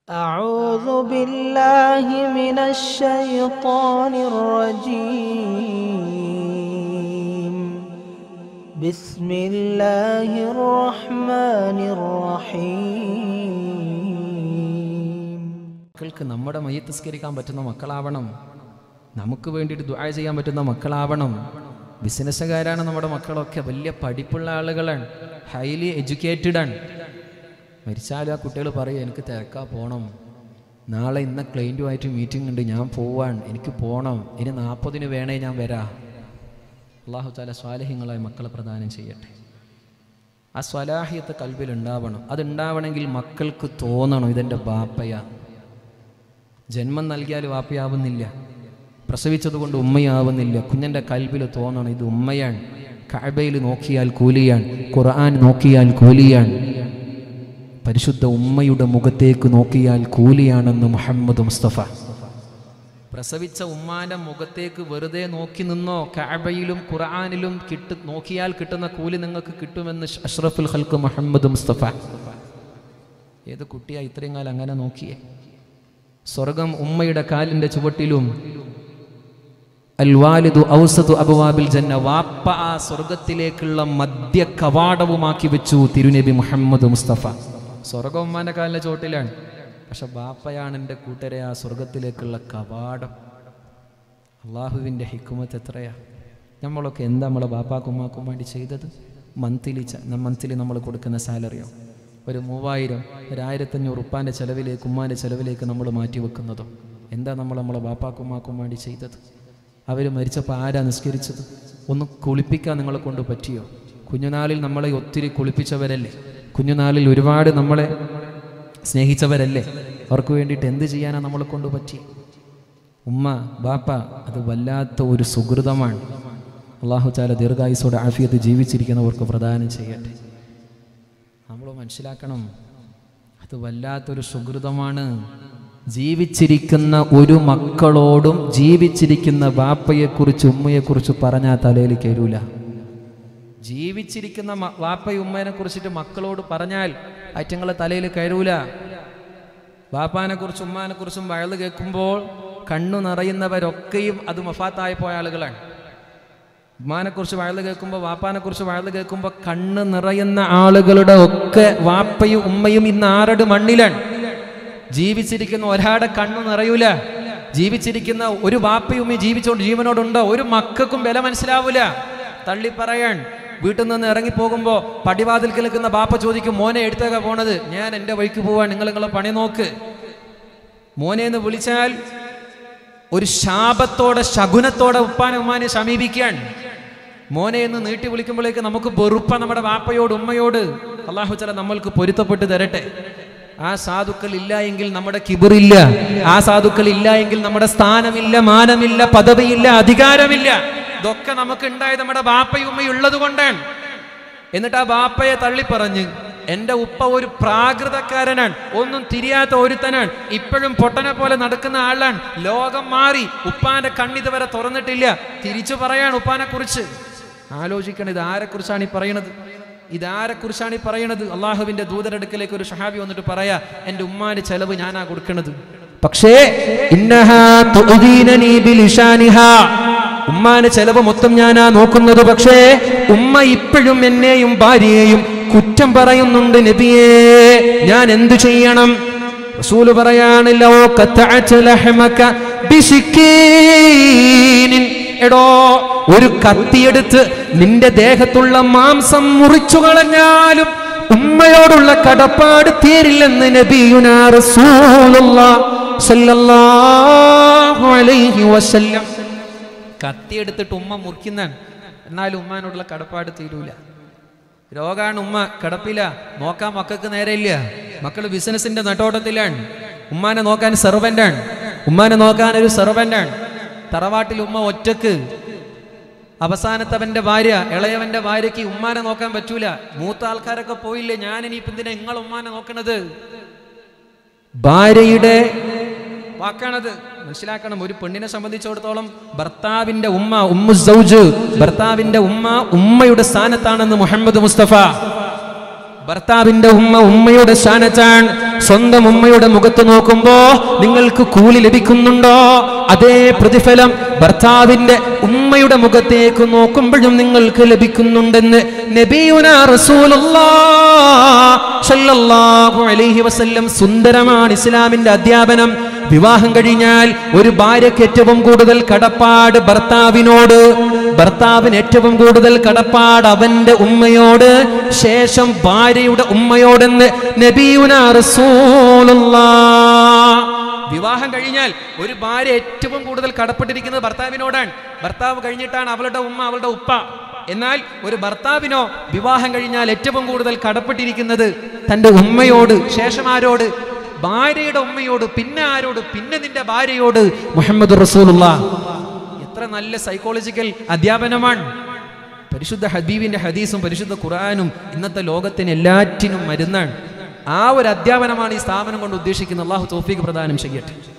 أعوذ بالله من الشيطان الرجيم بسم الله الرحمن الرحيم മക്കൾക്ക് നമ്മുടെ മയ്യത്തസ്കരിക്കാൻ പറ്റുന്ന മക്കളാവണം നമുക്ക് വേണ്ടിയിട്ട് ദുആ ചെയ്യാൻ പറ്റുന്ന മക്കളാവണം ബിസിനസ്സുകാരാണ് നമ്മുടെ മക്കളൊക്കെ വലിയ പഠിപ്പുള്ള ആളുകളാണ് ഹൈലി എഡ്യൂക്കേറ്റഡ് ആണ് മരിച്ചാലും ആ കുട്ടികൾ പറയും എനിക്ക് തിരക്കാ പോകണം നാളെ ഇന്ന ക്ലൈൻറ്റുമായിട്ട് മീറ്റിംഗ് ഉണ്ട് ഞാൻ പോവാൻ എനിക്ക് പോകണം ഇനി നാൽപ്പതിന് വേണേ ഞാൻ വരാ അള്ളാഹു താല സ്വാലഹ്യങ്ങളായ മക്കളെ പ്രദാനം ചെയ്യട്ടെ ആ സ്വലാഹിയത്ത് കൽബിൽ ഉണ്ടാവണം അതുണ്ടാവണമെങ്കിൽ മക്കൾക്ക് തോന്നണം ഇതെൻ്റെ ബാപ്പയാ ജന്മം നൽകിയാൽ വാപ്പയാവുന്നില്ല പ്രസവിച്ചതുകൊണ്ട് ഉമ്മയാവുന്നില്ല കുഞ്ഞൻ്റെ കൽബിൽ തോന്നണം ഇത് ഉമ്മയാണ് കഅബയിൽ നോക്കിയാൽ കൂലിയാണ് ഖുർആൻ നോക്കിയാൽ കൂലിയാണ് പരിശുദ്ധ ഉമ്മയുടെ മുഖത്തേക്ക് നോക്കിയാൽ കൂലിയാണെന്ന് മുഹമ്മദ് മുസ്തഫ പ്രസവിച്ച ഉമ്മാന്റെ മുഖത്തേക്ക് വെറുതെ നോക്കി നിന്നോ കഅബയിലും ഖുർആനിലും കിട്ടു നോക്കിയാൽ കിട്ടുന്ന കൂലി നിങ്ങൾക്ക് കിട്ടുമെന്ന് അഷ്റഫുൽ ഹൽക്ക് മുഹമ്മദ് മുസ്തഫ ഏത് കുട്ടിയാ ഇത്രയും കാലം അങ്ങനെ നോക്കിയേ സ്വർഗം ഉമ്മയുടെ കാലിന്റെ ചുവട്ടിലും അൽവാലിദു ഔസതു അബുവാബിൽ ജന്ന വാപ്പ ആ സ്വർഗത്തിലേക്കുള്ള മധ്യ കവാടവുമാക്കി വെച്ചു തിരുനബി മുഹമ്മദ് മുസ്തഫ സ്വർഗം ഉമ്മാന്റെ കാലിന്റെ ചുവട്ടിലാണ് പക്ഷെ ബാപ്പയാണ് എൻ്റെ കൂട്ടരെ ആ സ്വർഗത്തിലേക്കുള്ള കവാടം അള്ളാഹുവിൻ്റെ ഹിക്കുമത്ത് എത്രയാ നമ്മളൊക്കെ എന്താ നമ്മളെ ബാപ്പാക്കും ഉമ്മാക്കും വേണ്ടി ചെയ്തത് മന്ത്ലി മന്ത്ലി നമ്മൾ കൊടുക്കുന്ന സാലറിയോ ഒരു മൂവായിരം ഒരു ആയിരത്തഞ്ഞൂറ് ഉപ്പാൻ്റെ ചിലവിലേക്ക് ഉമ്മാൻ്റെ ചിലവിലേക്ക് നമ്മൾ മാറ്റി വെക്കുന്നതോ എന്താ നമ്മൾ നമ്മളെ ബാപ്പാക്കും ഉമ്മാക്കും വേണ്ടി ചെയ്തത് അവർ മരിച്ചപ്പോൾ ആരാ നിസ്കരിച്ചത് ഒന്ന് കുളിപ്പിക്കാൻ നിങ്ങളെ കൊണ്ട് പറ്റിയോ കുഞ്ഞുനാളിൽ നമ്മളെ ഒത്തിരി കുളിപ്പിച്ചവരല്ലേ കുഞ്ഞുനാളിൽ ഒരുപാട് നമ്മളെ സ്നേഹിച്ചവരല്ലേ അവർക്ക് വേണ്ടിയിട്ട് എന്ത് ചെയ്യാനാണ് നമ്മളെ കൊണ്ട് പറ്റി ഉമ്മ ബാപ്പ അത് വല്ലാത്ത ഒരു സുഹൃതമാണ് അള്ളാഹു ചാല ദീർഘായുസോടെ ആഫിയത്ത് ജീവിച്ചിരിക്കുന്നവർക്ക് പ്രദാനം ചെയ്യട്ടെ നമ്മൾ മനസ്സിലാക്കണം അത് വല്ലാത്തൊരു സുഹൃതമാണ് ജീവിച്ചിരിക്കുന്ന ഒരു മക്കളോടും ജീവിച്ചിരിക്കുന്ന ബാപ്പയെക്കുറിച്ച് ഉമ്മയെക്കുറിച്ച് പറഞ്ഞാൽ തലയിൽ കയറൂല ജീവിച്ചിരിക്കുന്ന മ- വാപ്പയും ഉമ്മേനെ കുറിച്ചിട്ട് മക്കളോട് പറഞ്ഞാൽ അറ്റങ്ങളെ തലയിൽ കയറൂല വാപ്പാനെ കുറിച്ചും ഉമ്മാനെ കുറിച്ചും വയല് കേൾക്കുമ്പോൾ കണ്ണു നിറയുന്നവരൊക്കെയും അത് മഫാത്തായി പോയ ആളുകളാണ് ഉമ്മാനെ കുറിച്ച് വയല് കേൾക്കുമ്പോൾ വാപ്പാനെ കുറിച്ച് വയല് കേൾക്കുമ്പോൾ കണ്ണ് നിറയുന്ന ആളുകളുടെ ഒക്കെ വാപ്പയും ഉമ്മയും ഇന്ന് ആറട് മണ്ണിലാണ് ജീവിച്ചിരിക്കുന്ന ഒരാടെ കണ്ണു നിറയൂല ജീവിച്ചിരിക്കുന്ന ഒരു വാപ്പയും ഉമ്മയും ജീവിച്ചുകൊണ്ട് ജീവനോടുണ്ടോ ഒരു മക്കൾക്കും വില മനസ്സിലാവൂല തള്ളി പറയാൻ വീട്ടിൽ നിന്ന് ഇറങ്ങി പോകുമ്പോൾ പടിവാതിൽക്ക് നിൽക്കുന്ന ബാപ്പ ചോദിക്കും മോനെ എടുത്തേക്ക പോണത് ഞാൻ എൻ്റെ വഴിക്ക് പോവാൻ നിങ്ങൾ നിങ്ങളെ പണി നോക്ക് മോനെ എന്ന് വിളിച്ചാൽ ഒരു ശാപത്തോടെ ശകുനത്തോടെ ഉപ്പാനെ ഉമ്മാനെ സമീപിക്കാൻ മോനെ എന്ന് നീട്ടി വിളിക്കുമ്പോഴേക്ക് നമുക്ക് വെറുപ്പ നമ്മുടെ വാപ്പയോട് ഉമ്മയോട് അള്ളാഹു ചില നമ്മൾക്ക് പൊരുത്തപ്പെട്ട് തരട്ടെ ആ സാധുക്കൾ ഇല്ല എങ്കിൽ നമ്മുടെ കിബിറില്ല ആ സാധുക്കൾ ഇല്ല എങ്കിൽ നമ്മുടെ സ്ഥാനമില്ല മാനമില്ല പദവിയില്ല അധികാരമില്ല ഇതൊക്കെ നമുക്ക് ഉണ്ടായത് നമ്മുടെ ബാപ്പയും ഉമ്മയും ഉള്ളത് കൊണ്ടാണ് എന്നിട്ട് ആ ബാപ്പയെ തള്ളിപ്പറഞ്ഞ് എൻ്റെ ഉപ്പ ഒരു പ്രാകൃതക്കാരനാണ് ഒന്നും തിരിയാത്ത ഒരുത്തനാണ് ഇപ്പോഴും പൊട്ടനെ പോലെ നടക്കുന്ന ആളാണ് ലോകം മാറി ഉപ്പാന്റെ കണ്ണിതുവരെ തുറന്നിട്ടില്ല തിരിച്ചു പറയാണ് ഉപ്പാനെ കുറിച്ച് ആലോചിക്കണം ഇത് ആരെക്കുറിച്ചാണ് ഈ പറയണത് ഇതാരെക്കുറിച്ചാണ് ഈ പറയണത് അള്ളാഹുവിന്റെ ദൂതരടുക്കലേക്ക് ഒരു ഷഹാബി വന്നിട്ട് പറയാ എൻ്റെ ഉമ്മാന്റെ ചെലവ് ഞാനാ കൊടുക്കണത് പക്ഷേ ഇന്നഹാ തുഅദീനനീ ബിലിസാനിഹാ ഉമ്മാന്റെ ചെലവ് മൊത്തം ഞാനാ നോക്കുന്നത് പക്ഷേ ഉമ്മ ഇപ്പോഴും എന്നെയും ഭാര്യയെയും കുറ്റം പറയുന്നുണ്ട് നബിയേ ഞാൻ എന്തു ചെയ്യണം റസൂല് പറയാണ് ലോ ഖത്തഅത ലഹമക ബിസിക്കീനിൻ എടോ ഒരു കത്തിയെടുത്ത് നിന്റെ ദേഹത്തുള്ള മാംസം മുറിച്ചു കളഞ്ഞാലും ഉമ്മയോടുള്ള കടപ്പാട് തീരില്ലെന്ന് നബിയുനാ റസൂലുള്ളാഹ് സല്ലല്ലാഹു അലൈഹി വസല്ലം കത്തിയെടുത്തിട്ട് ഉമ്മ മുറിക്കുന്നതാണ് എന്നാലും ഉമ്മാനോടുള്ള കടപ്പാട് തീരൂല രോഗാണ് ഉമ്മ കിടപ്പില്ല നോക്കാൻ മക്കൾക്ക് നേരെയില്ല മക്കൾ ബിസിനസിന്റെ നെട്ടോട്ടത്തിലാണ് ഉമ്മാനെ നോക്കാൻ സെർവൻ്റാണ് ഉമ്മാനെ നോക്കാൻ ഒരു സെർവൻ്റാണ് തറവാട്ടിൽ ഉമ്മ ഒറ്റക്ക് അവസാനത്തവന്റെ ഭാര്യ ഇളയവന്റെ ഭാര്യയ്ക്ക് ഉമ്മാനെ നോക്കാൻ പറ്റൂല മൂത്ത ആൾക്കാരൊക്കെ പോയില്ലേ ഞാൻ ഇനിയിപ്പം എന്തിനാ നിങ്ങൾ ഉമ്മാനെ നോക്കണത് ഭാര്യയുടെ വാക്കാണത് മനസ്സിലാക്കണം ഒരു പെണ്ണിനെ സംബന്ധിച്ചിടത്തോളം ഭർത്താവിന്റെ ഉമ്മ ഉമ്മു സൗജ് ഭർത്താവിന്റെ ഉമ്മ ഉമ്മയുടെ സ്ഥാനത്താണെന്ന് മുഹമ്മദ് മുസ്തഫ ഭർത്താവിന്റെ ഉമ്മ ഉമ്മയുടെ സ്ഥാനത്താണ് സ്വന്തം ഉമ്മയുടെ മുഖത്ത് നോക്കുമ്പോ നിങ്ങൾക്ക് കൂലി ലഭിക്കുന്നുണ്ടോ അതേ പ്രതിഫലം ഭർത്താവിന്റെ ഉമ്മയുടെ മുഖത്തേക്ക് നോക്കുമ്പോഴും നിങ്ങൾക്ക് ലഭിക്കുന്നുണ്ടെന്ന് നബിയുന റസൂലുള്ളാഹി അലൈഹി വസല്ലം സുന്ദരമാണ് ഇസ്ലാമിന്റെ അധ്യാപനം വിവാഹം കഴിഞ്ഞാൽ ഒരു ഭാര്യയ്ക്ക് ഏറ്റവും കൂടുതൽ കടപ്പാട് ഭർത്താവിനോട് ഭർത്താവിന് ഏറ്റവും കൂടുതൽ കടപ്പാട് അവന്റെ ഉമ്മയോട് ശേഷം ഭാര്യയുടെ ഉമ്മയോടെന്ന് നബിയുന റസൂലുള്ളാഹ് വിവാഹം കഴിഞ്ഞാൽ ഒരു ഭാര്യ ഏറ്റവും കൂടുതൽ കടപ്പെട്ടിരിക്കുന്നത് ഭർത്താവിനോടാണ് ഭർത്താവ് കഴിഞ്ഞിട്ടാണ് അവളുടെ ഉമ്മ അവളുടെ ഉപ്പ എന്നാൽ ഒരു ഭർത്താവിനോ വിവാഹം കഴിഞ്ഞാൽ ഏറ്റവും കൂടുതൽ കടപ്പെട്ടിരിക്കുന്നത് തൻ്റെ ഉമ്മയോട് ശേഷം ആരോട് ഭാര്യയുടെ ഉമ്മയോട് പിന്നെ ആരോട് പിന്നെ നിന്റെ ഭാര്യയോട് മുഹമ്മദ് റസൂലുള്ള എത്ര നല്ല സൈക്കോളജിക്കൽ അധ്യാപനമാണ് പരിശുദ്ധ ഹബീബിന്റെ ഹദീസും പരിശുദ്ധ ഖുർആാനും ഇന്നത്തെ ലോകത്തിന് എല്ലാറ്റിനും മരുന്നാണ് ആ ഒരു അധ്യാപനമാണ് ഈ സ്ഥാപനം കൊണ്ട് ഉദ്ദേശിക്കുന്നത് അള്ളാഹു തോഫീക്ക് പ്രദാനം ചെയ്യട്ടെ